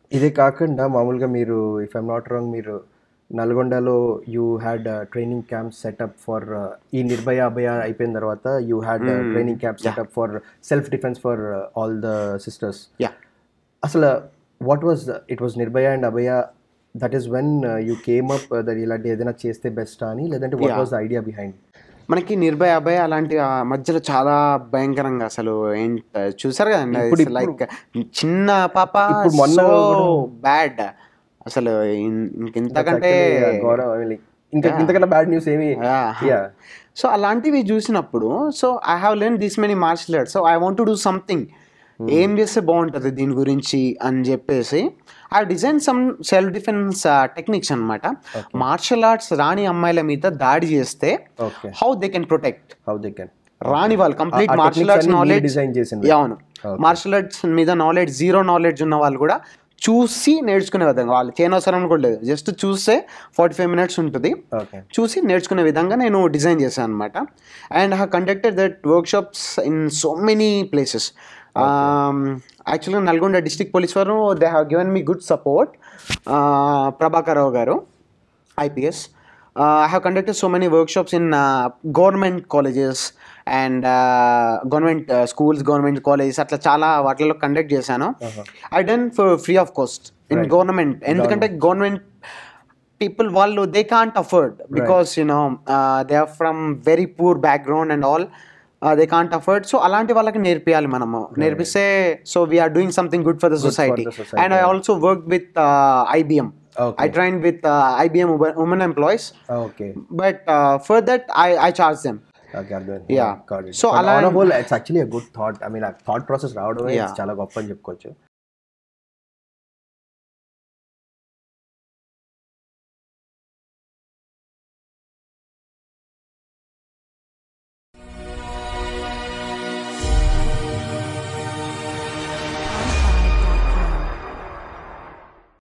ఇదే కాకుండా మామూలుగా మీరు ఇఫ్ ఐమ్ నాట్ రాంగ్ మీరు నల్గొండలో you had training camp setup for ఈ నిర్భయ అభయ అయిపోయిన తర్వాత you had training camp setup for self defence for all the sisters yeah అసలు what was it was Nirbhaya and Abhaya that is when you came up that ఇలాంటి ఏదైనా చేస్తే best అని లేదంటే what was the idea behind మనకి నిర్భయ అభయ అలాంటి ఆ మధ్యలో చాలా భయంకరంగా అసలు ఏంట చూసారు కదండి ఇప్పుడు- లైక్ చిన్న పాప ఇప్పుడు మొన్న బ్యాడ్ అసలు ఇన్- ఇంకెంతకంటే గౌరవ్ ఇంకా ఇంతకన్నా బ్యాడ్ న్యూస్ ఏమి యా సో అలాంటివి చూసినప్పుడు so I have learn this many martial arts so I want to do something ఏం చేస్తే బాగుంటుంది దీని గురించి అని చెప్పేసి I design some self defence techniques అనమాట మార్షల్ ఆర్ట్స్ రాని అమ్మాయిల మీద దాడి చేస్తే okay how they can protect how they can రాని వాళ్ళు కంప్లీట్ ఆ మార్షల్ techniques ఆర్ట్స్ అన్ని మీరు నాలెడ్జ్ design చేసిండ్రు. అవును మార్షల్ ఆర్ట్స్ మీద నాలెడ్జ్ జీరో నాలెడ్జ్ ఉన్న వాళ్ళు కూడా చూసి నేర్చుకునే విధంగా వాళ్ళు చేయనవసరం కూడా లేదు జస్ట్ చూస్తే ఫార్టీ ఫైవ్ మినిట్స్ ఉంటుంది ఓకే చూసి నేర్చుకునే విధంగా నేను డిజైన్ చేశాను అనమాట and I conducted that workshops in so many places actually Nalgonda district police వారు they have given me good support Prabhakar Rao garu IPS I have conducted so many workshops in government colleges and government schools government colleges అట్లా చాలా వాటిలో conduct చేశాను I done for free of cost in government ఎందుకంటే government people వాళ్ళు they can't afford because you know they are from very poor background and all they can't afford so అలాంటి వాళ్ళకి నేర్పియాలి మనము నేర్పిస్తే so we are doing something good for the society the society, and I also work with IBM Okay. I train with IBM women employees okay but for that I I charge them okay అర్థం Yeah. Got it So, so అలా- అలా whole it's actually good thought I mean ఆ thought process రావడం Yeah. చాలా గొప్ప అని చెప్పుకోవచ్చు